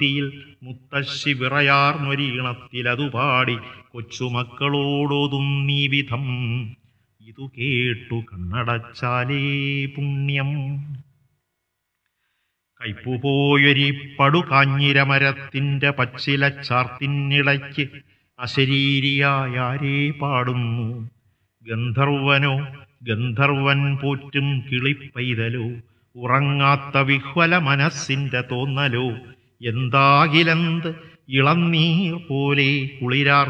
ിൽ മുത്തശ്ശി വിറയാർന്നൊരീണത്തിലതു പാടി കൊച്ചുമക്കളോടൊതുന്നീ വിധം ഇതു കേട്ടു കണ്ണടച്ചാലേ പുണ്യം കൈപ്പുപോയൊരി പടുകാഞ്ഞിരമരത്തിൻ്റെ പച്ചില ചാർത്തിനിടയ്ക്ക് അശരീരിയായ ആരേ പാടുന്നു ഗന്ധർവനോ ഗന്ധർവൻ പോറ്റും കിളിപ്പൈതലോ ഉറങ്ങാത്ത വിഹ്വല മനസ്സിൻ്റെ തോന്നലോ എന്താകിലെന്ത് ഇളനീർ പോലെ കുളിരാർ